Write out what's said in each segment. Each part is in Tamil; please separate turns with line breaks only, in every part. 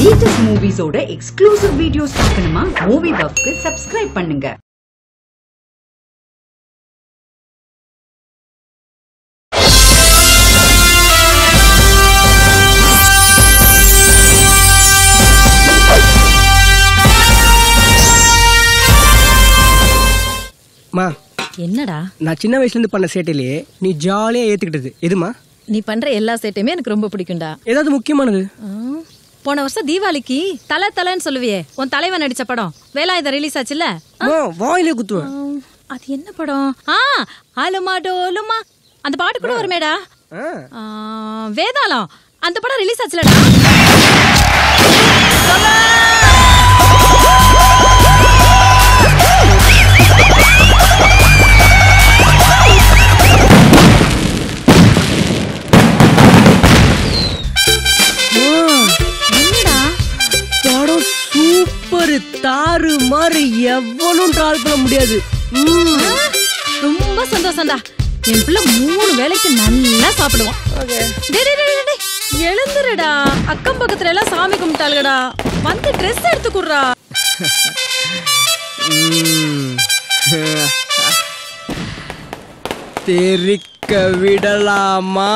லேட்டஸ்ட் மூவிஸோட எக்ஸ்க்ளூசிவ் வீடியோஸ் பார்க்கணுமா மூவி பஃப்க்கு சப்ஸ்கிரைப் பண்ணுங்க
மா
என்னடா
நான் சின்ன வயசுல இருந்து பண்ண சேட்டையிலேயே நீ ஜாலியா ஏத்துக்கிட்டது எதுமா
நீ பண்ற எல்லா செட்டுமே எனக்கு ரொம்ப பிடிக்கும்டா
ஏதாவது முக்கியமானது
ஆ, போன வருஷம் தீபாவளிக்கு தலை தலைன்னு சொல்லுவியே உன் தலைவன் நடிச்ச படம் வேலாயுதம் ரிலீஸ் ஆச்சுல்ல
அம்மா, வாயிலே குத்துவேன்
ஆ, அது என்ன படம் ஆ ஆலுமா டோலுமா அந்த பாட்டு கூட வருமேடா
ஆ.
ஆ, வேதாளம் அந்த படம் ரிலீஸ் ஆச்சுலடா என்னடா
படம் சூப்பர் தாறு மாறு எவனும் ட்ரால் பண்ண முடியாது ம்.
ஆ, ரொம்ப சந்தோஷம்டா என் பிள்ளை மூணு வேளைக்கு நல்லா சாப்பிடுவான் டேய், டேய், டேய், டேய், டேய். எழுந்துருடா அக்கம் பக்கத்துல எல்லாம் சாமி கும்பிட்டாளுடா வந்து ட்ரெஸ் எடுத்து குடுறா
ம். தெரிக்க விடலாமா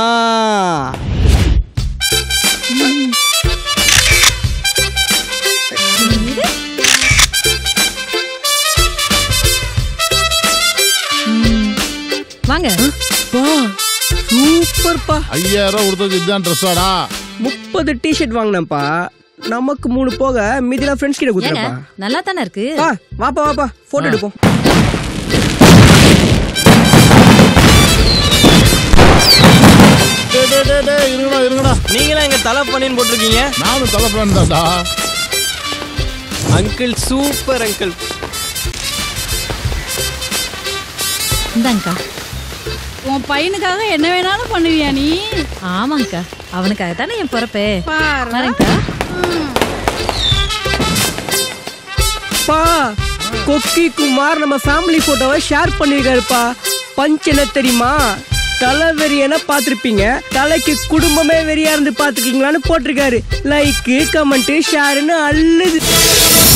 வாங்க
பா சூப்பர்ப்பா
ஐயாயிரம் ரூபா கொடுத்தது இதுதான் ட்ரெஸ்ஸாடா
முப்பது டிஷர்ட் வாங்கினேன்ப்பா நமக்கு மூணு போக மீதிலாம் ஃப்ரெண்ட்ஸ் கிட்ட
ஏங்க
கொடுத்துறப்பா
நல்லா தானே இருக்கு
வா வாப்பா வாப்பா போட்டோ எடுப்போம்
டேய், டேய், டேய், டேய், இருங்கடா இருங்கடா
நீங்களாம் எங்க தலை பண்ணின்னு போட்டிருக்கீங்க
நானும் தலைப்பேன் தான்டா
அங்கிள் சூப்பர் அங்கிள்
இந்தாங்கக்கா
உன் பையனுக்காக என்ன வேணாலும் பண்ணுவியா நீ
ஆமாங்கக்கா அவனுக்காக தானே என் பிறப்பே
பாரு
வரேன்க்கா
பா கொக்கி குமார் நம்ம ஃபேமிலி போட்டோவை ஷேர் பண்ணிருக்காருப்பா பஞ்ச் என்ன தெரியுமா தலை வெறியன பார்த்துருப்பீங்க தலைக்கு குடும்பமே வெறியா இருந்து பார்த்துருக்கீங்களான்னு போட்டிருக்காரு லைக்கு கமெண்ட் ஷேர்னு அள்ளுது